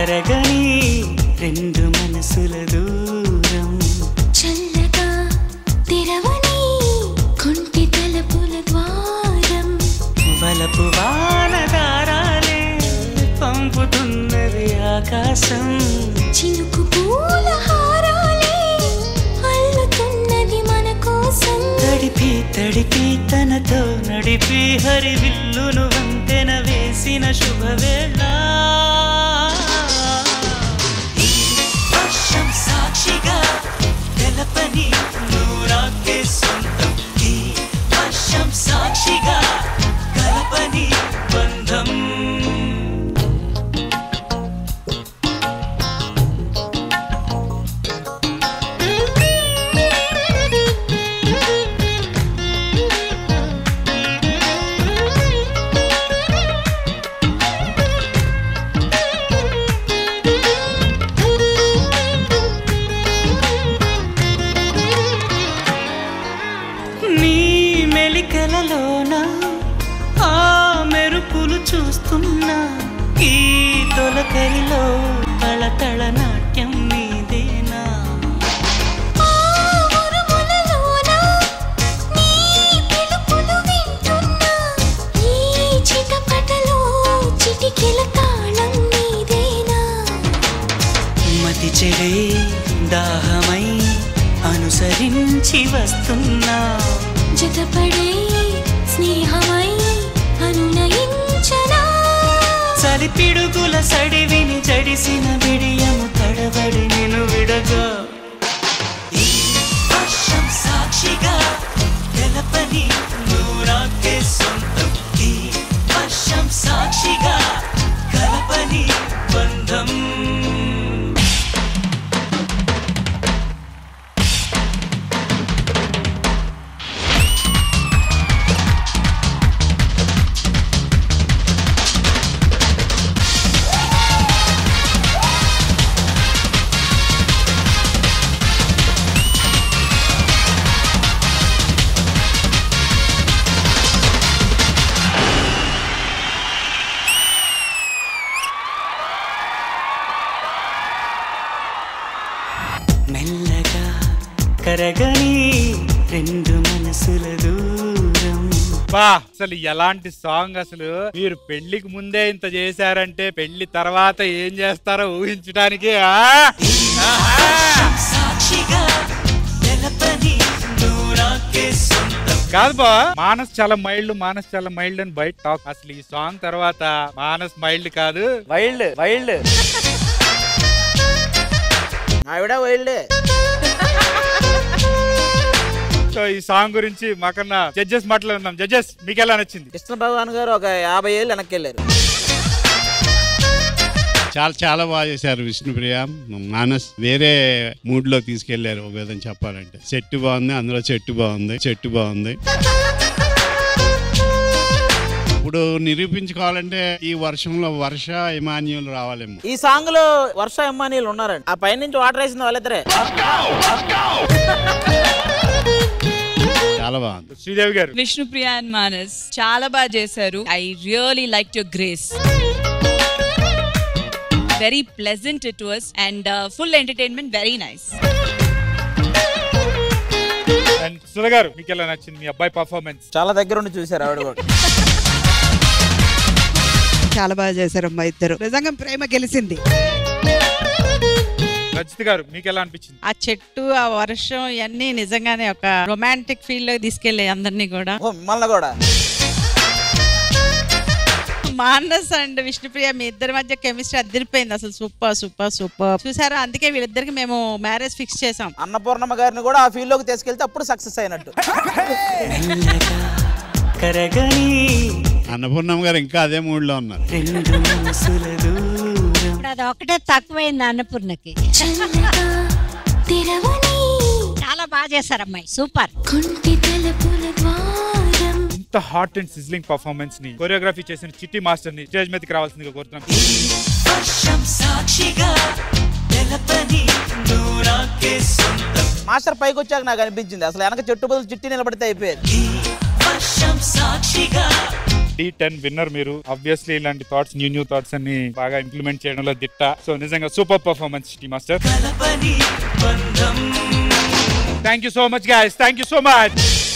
కరగని రెండు మనసుల దూరం చల్లగా తెరవని కొంటి తలుపుల ద్వారం వలపు వానదారాలే పంపుతున్నది ఆకాశం చినుకు పూల హారాలే అల్లుతున్నది మన కోసం తడిపి తడిపి తనతో నడిపి హరివిల్లును వంతెన వేసిన శుభవేళ ఈ వర్షం సాక్షిగా తెలపని నూరాకే సొంతం ఈ వర్షం సాక్షిగా కలపని బంధం నీ మెలికలలోన ఆ మెరుపులు చూస్తున్నా ఈ తొలకరిలో తళతళ నాట్యం నీదేనా ఆ ఉరుములలోన నీ పిలుపులు వింటున్నా ఈ చిటపటలో చిటికెల తాళం నీదేనా మతి చెడే దాహమై అనుసరించి వస్తున్నా జతపడే స్నేహమై అనునయించనా చలిపిడుగుల సడివిని జడిసిన బిడియము తడబడి నేను విడగా ఈ వర్షం సాక్షిగా తెలపని నూరాకే సొంతం ఈ వర్షం సాక్షిగా కలపని బంధం మెల్లగా కరగని రెండు మనసుల దూరం బా అసలు ఎలాంటి సాంగ్ అసలు మీరు పెళ్లికి ముందే ఇంత చేశారంటే పెళ్లి తర్వాత ఏం చేస్తారో ఊహించడానికి ఆ? ఆహా! సాక్షిగా తెలపని నూరాకే సొంతం కాదు బా మానస్ చాలా మైల్డ్ మానస్ చాలా మైల్డ్ అని బయట టాక్ అసలు ఈ సాంగ్ తర్వాత మానస్ మైల్డ్ కాదు వైల్డ్ వైల్డ్ ఆవిడ వైల్డ్ సో ఈ సాంగ్ గురించి మాకన్నా జడ్జెస్ మాట్లాడుకుందాం జడ్జెస్ మీకు ఎలా నచ్చింది కృష్ణ భగవాన్ గారు ఒక యాభై ఏళ్ళు వెనక్కి వెళ్ళారు చాలా చాలా బాగా చేశారు విష్ణుప్రియ మానస్ వేరే మూడ్ లో తీసుకెళ్లారు ఒక విధంగా చెప్పాలంటే చెట్టు బాగుంది అందులో చెట్టు బాగుంది చెట్టు బాగుంది ఇప్పుడు నిరూపించుకోవాలంటే ఈ వర్షంలో వర్ష ఇమాన్యులు రావాలేమో ఈ సాంగ్ లో వర్ష ఎమ్మానీలు ఉన్నారండి ఆ పైనుంచి వాటర్ వేసింది వాళ్ళిద్దరే చాలా బాగుంది శ్రీదేవి గారు విష్ణుప్రియ అండ్ మానస్ చాలా బాగా చేశారు I really like your grace very pleasant it was and full entertainment very nice and Sura garu మీకు ఎలా నచ్చింది మీ అబ్బాయి పర్ఫార్మెన్స్ చాలా దగ్గర ఉండి చూశారు ఆవిడ కూడా చాలా బాగా చేశారు అమ్మా ఇద్దరు నిజంగా ప్రేమ గెలిచింది రజిత్ గారు మీకు ఎలా అనిపించింది ఆ చెట్టు ఆ వర్షం ఇవన్నీ నిజంగానే ఒక రొమాంటిక్ ఫీల్ లో తీసుకెళ్లే అందరినీ కూడా ఓ మిమ్మల్ని కూడా మానస్ అండ్ విష్ణుప్రియ మీ ఇద్దరి మధ్య కెమిస్ట్రీ అదిరిపోయింది అసలు సూపర్ సూపర్ సూపర్ చూసారా అందుకే వీళ్ళిద్దరికి మేము మ్యారేజ్ ఫిక్స్ చేసాం అన్నపూర్ణమ్మ గారిని కూడా ఆ ఫీల్డ్ లోకి తీసుకెళ్తే అప్పుడు సక్సెస్ అయినట్టు మెల్లగా కరగని అన్నపూర్ణమ్మ గారు ఇంకా అదే మూడ్ లో ఉన్నారు రెండు మనసుల దూరం ఇప్పుడు అది ఒకటే తక్కువైంది అన్నపూర్ణకి చల్లగా తెరవని చాలా బాగా చేశారు అమ్మాయి సూపర్ కొంటి తలుపుల ద్వారం ఇంత హాట్ అండ్ సిజ్లింగ్ పర్ఫార్మెన్స్ ని కొరియోగ్రఫీ చేసిన చిట్టి మాస్టర్ ని స్టేజ్ మీదకి రావాల్సిందిగా కోరుతున్నాం వర్షం సాక్షిగా తెలపని నూరాకే సొంతం మాస్టర్ పైకి వచ్చాక నాకు అనిపించింది అసలు వెనక చెట్టు బదులు చిట్టి నిలబడితే అయిపోయేది ఈ వర్షం సాక్షిగా డి టెన్ విన్నర్ మీరు ఆబ్వియస్లీ ఇలాంటి థాట్స్ న్యూ న్యూ థాట్స్ అన్ని బాగా ఇంప్లిమెంట్ చేయడంలో దిట్ట సో నిజంగా సూపర్ పర్ఫార్మెన్స్ టీ మాస్టర్ కలపని బంధం thank you so much guys thank you so much